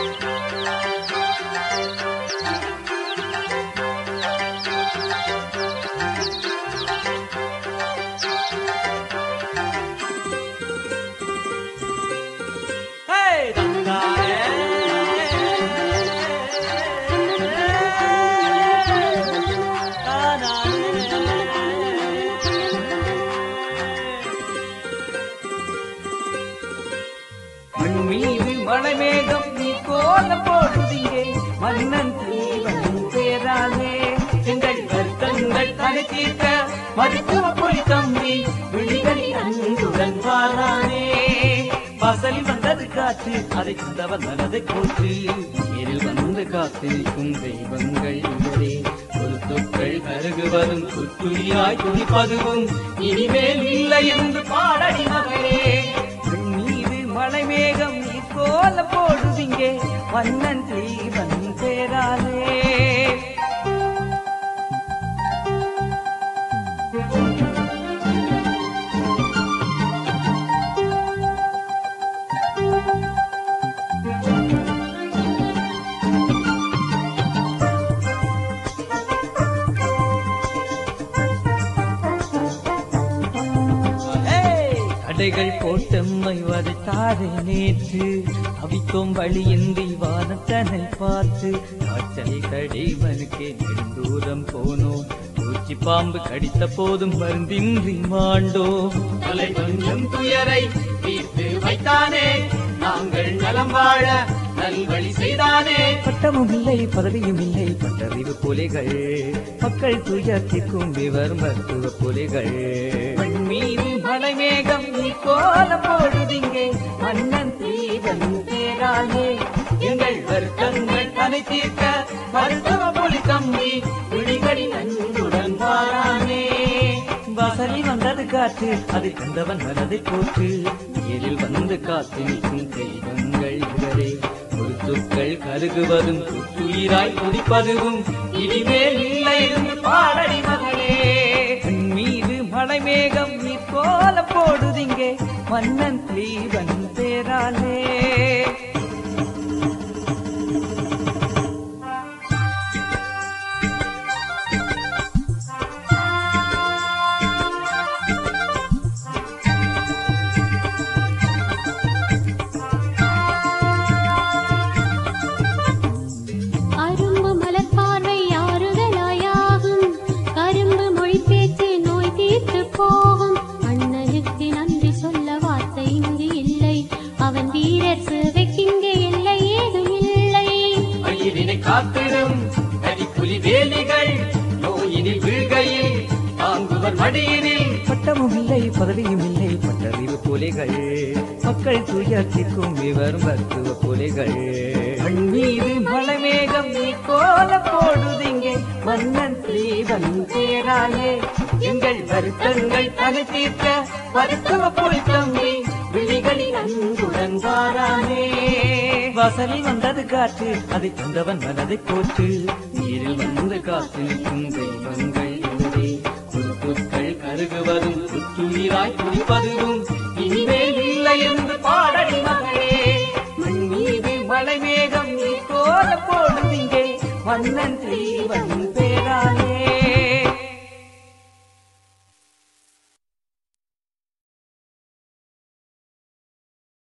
Hey, தந்தானே. மண் மீது மலைமேகம் நீ கோல போடுதிங்கே மன்னன் தீவன் பேராலே எங்கள் வருத்தங்கள் தலை தீர்க்க மருத்துவ பொய் தம்பி விழிகளில் அன்புடன் வாரானே வாசலில் வந்தது காற்று அதை தந்தவன் மனதை போற்று நேரில் வந்து காத்திருக்கும் தெய்வங்கள் இவரே பொருத்துக்கள் கருகுவதும் குத்துயிராய் துடிப்பதுவும் இனிமேல் இல்லை என்று பாடடி மகளே உன் மீது மலை மேகம் நீ கோல போடுதிங்கே மன்னன் தீவன் பேராலே கடைகள் போட்டம்மை வதைத்தாரே நேற்று அவித்தோம் வழியின்றி வானத்தனை பார்த்து காய்ச்சலை கடைவனுக்கே நெடுந்தூரம் போனோம் பூச்சி பாம்பு கடித்த போதும் மருந்தின்றி மாண்டோம் தலை கொஞ்சம் துயரை தீர்த்து வைத்தானே நாங்கள் நலம் வாழ நல்வழி செய்தானே பட்டமும் இல்லை பதவியும் இல்லை பட்டறிவு புலிகள் மக்கள் துயர்த்திக்கும் இவர் மருத்துவ புலிகள் மண் மீது மலை மேகம் நீ கோலம் போடுதிங்கே மன்னன் தீவன் பேராலே எங்கள் வருத்தங்கள் தனை தீர்க்க மருத்துவ புலி தம்பி விழிகளில் அன்புடன் வாரானே வாசலில் வந்தது காற்று அதை தந்தவன் மனதை போற்று நேரில் வந்து காத்து நிற்கும் தெய்வங்கள் இவரே பொருத்துக்கள் கருகுவதும் புத்துயிராய் துடிப்பதும் இனிமேல் இல்லை என்று பாடடி மகளே உன் மீது மலை மேகம் நீ கோல போடுதிங்கே மன்னன் தீவன் பேராலே அரும்பு மலர் பார்வை ஆறுதலாயாகும் கரும்பு மொழி பேச்சு நோய் தீர்த்து போகும் அண்ணனுக்கு நன்றி சொல்ல வார்த்தை இங்கு இல்லை அவன் வீரர் சேவைக்கிங்கு இல்லை ஏதும் இல்லை மயிலினை காத்திடும் கரிப்புலி வேலிகள் நோயினில் வீழ்கையில் தாங்குவர் மடியினில் பட்டமும் இல்லை பதவியும் இல்லை பட்டறிவு புலிகள் மக்கள் துயர்த்திக்கும் இவர் மருத்துவ புலிகள் மண் மீது மலை மேகம் நீ கோல போடுதிங்கே மன்னன் ஸ்ரீவன் பேராலே எங்கள் வருத்தங்கள் தலை தீர்க்க மருத்துவ புலி தம்பி விழிகளில் அன்புடன் வாரானே வாசலில் வந்தது காற்று அதை தந்தவன் மனதை போற்று நீரில் வந்து காத்து நிற்கும் தெய்வங்கள் இவரே குருத்துக்கள் கருகுவதும் புத்துயிராய் குடிப்பதும் இனிமேல் இல்லை என்று பாடடி மகளே மண் மீது மலை மேகம் நீ கோல போடுதிங்கே மன்னன் ஸ்ரீவன்